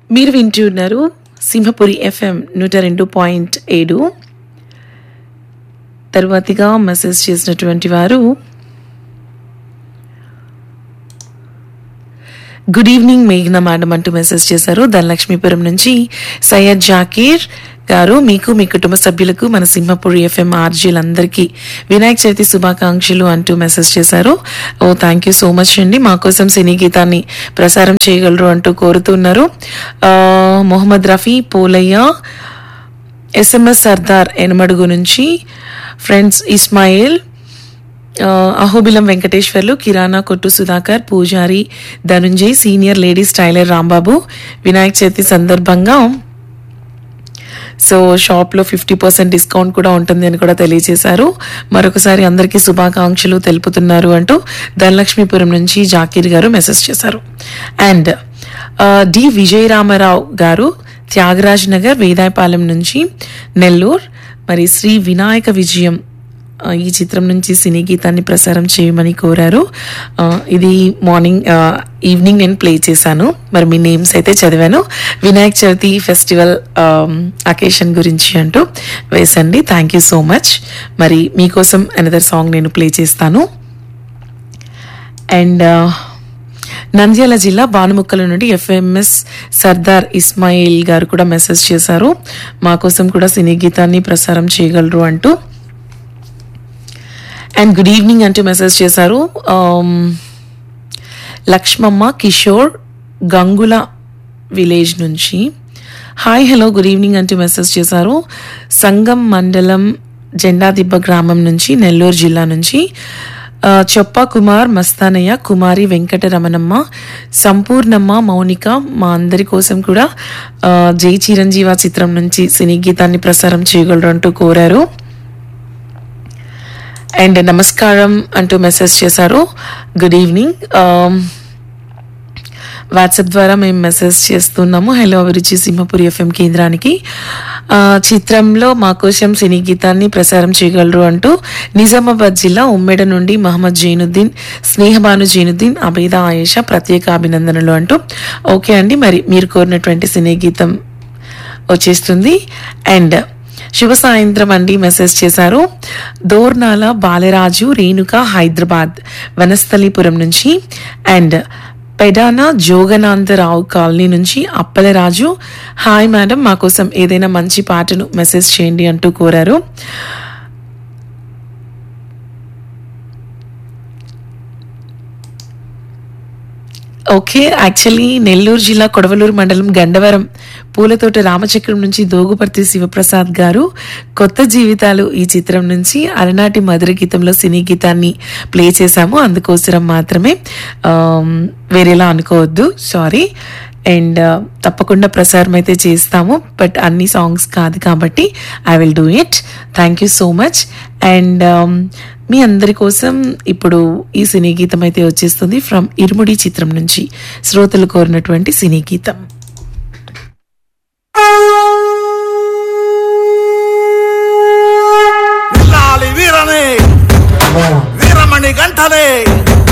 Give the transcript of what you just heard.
మీరు వింటున్నారు సింహపురి ఎఫ్ఎం నూట రెండు పాయింట్ ఏడు తరువాతిగా మెసేజ్ చేసినటువంటి వారు గుడ్ ఈవినింగ్ మేఘ్నా మేడం అంటూ మెసేజ్ చేశారు ధనలక్ష్మీపురం నుంచి సయ్యద్ జాకీర్ గారు మీకు మీ కుటుంబ సభ్యులకు మన సింహపురి ఎఫ్ఎం ఆర్జీలందరికీ వినాయక చవితి శుభాకాంక్షలు అంటూ మెసేజ్ చేశారు ఓ థ్యాంక్ యూ సో మచ్ అండి మా కోసం సినీ గీతాన్ని ప్రసారం చేయగలరు అంటూ కోరుతున్నారు ఆ, మొహమ్మద్ రఫీ పోలయ్య ఎస్ఎంఎస్ సర్దార్ ఎనమడుగు నుంచి ఫ్రెండ్స్ ఇస్మాయిల్ ఆ, అహోబిలం వెంకటేశ్వర్లు కిరాణా కొట్టు Sudhakar Pujari Dhanunjay senior ladies tailor Rambabu Vinayaka Chavithi సందర్భంగా సో షాప్లో ఫిఫ్టీ పర్సెంట్ డిస్కౌంట్ కూడా ఉంటుంది అని కూడా తెలియజేశారు మరొకసారి అందరికీ శుభాకాంక్షలు తెలుపుతున్నారు అంటూ ధనలక్ష్మీపురం నుంచి జాకీర్ గారు మెసేజ్ చేశారు అండ్ డి విజయరామారావు గారు త్యాగరాజ్ నగర్ వేదాయపాలెం నుంచి నెల్లూరు మరి శ్రీ వినాయక విజయం ఆ, ఈ చిత్రం నుంచి సినీ గీతాన్ని ప్రసారం చేయమని కోరారు ఆ, ఇది మార్నింగ్ ఆ, ఈవినింగ్ నేను ప్లే చేశాను మరి మీ నేమ్స్ అయితే చదివాను వినాయక చవితి ఫెస్టివల్ అకేషన్ గురించి అంటూ వేసండి థ్యాంక్ యూ సో మచ్ మరి మీకోసం అనదర్ సాంగ్ నేను ప్లే చేస్తాను అండ్ నంద్యాల జిల్లా బానుముక్కల నుండి ఎఫ్ఎంఎస్ సర్దార్ ఇస్మాయిల్ గారు కూడా మెసేజ్ చేశారు మా కోసం కూడా సినీ గీతాన్ని ప్రసారం చేయగలరు అంటూ అండ్ గుడ్ ఈవినింగ్ అంటూ మెసేజ్ చేశారు ఆమ్, లక్ష్మమ్మ కిషోర్ గంగుల విలేజ్ నుంచి హాయ్ హలో గుడ్ ఈవినింగ్ అంటూ మెసేజ్ చేశారు సంగం మండలం జెండాదిబ్బ గ్రామం నుంచి నెల్లూరు జిల్లా నుంచి ఆ, చొప్ప కుమార్ మస్తానయ్య కుమారి వెంకటరమణమ్మ సంపూర్ణమ్మ మౌనిక మా అందరి కోసం కూడా ఆ, జై చిరంజీవ చిత్రం నుంచి సినీ గీతాన్ని ప్రసారం చేయగలరు అంటూ కోరారు అండ్ నమస్కారం అంటూ మెసేజ్ చేశారు గుడ్ ఈవినింగ్ వాట్సాప్ ద్వారా మేము మెసేజ్ చేస్తున్నాము హలో అభిరుచి సింహపురి ఎఫ్ఎం కేంద్రానికి ఆ, చిత్రంలో మా కోసం సినీ గీతాన్ని ప్రసారం చేయగలరు అంటూ నిజామాబాద్ జిల్లా ఉమ్మెడ నుండి మహమ్మద్ జైనుద్దీన్ స్నేహబాను జైనుద్దీన్ అబేద ఆయేషా ప్రత్యేక అభినందనలు అంటూ ఓకే అండి మరి మీరు కోరినటువంటి సినీ గీతం వచ్చేస్తుంది అండ్ శుభ సాయంత్రం అండి మెసేజ్ చేశారు దోర్నాల బాలరాజు రేణుక హైదరాబాద్ వనస్థలీపురం నుంచి అండ్ పెడాన జోగనాంతరావు కాలనీ నుంచి అప్పలరాజు హాయ్ మేడం మా కోసం ఏదైనా మంచి పాటను మెసేజ్ చేయండి అంటూ కోరారు ఓకే యాక్చువల్లీ నెల్లూరు జిల్లా కొడవలూరు మండలం గండవరం పూలతోట రామచక్రం నుంచి దోగుపర్తి శివప్రసాద్ గారు కొత్త జీవితాలు ఈ చిత్రం నుంచి అలనాటి మధుర గీతంలో సినీ గీతాన్ని ప్లే చేశాము అందుకోసం మాత్రమే ఆమ్, వేరేలా అనుకోవద్దు సారీ అండ్ తప్పకుండా ప్రసారం అయితే చేస్తాము బట్ అన్ని సాంగ్స్ కాదు కాబట్టి I will do it thank you so much and మీ అందరి కోసం ఇప్పుడు ఈ సినీ గీతం అయితే వచ్చేస్తుంది ఫ్రమ్ ఇరుముడి చిత్రం నుంచి శ్రోతలు కోరినటువంటి సినీ గీతం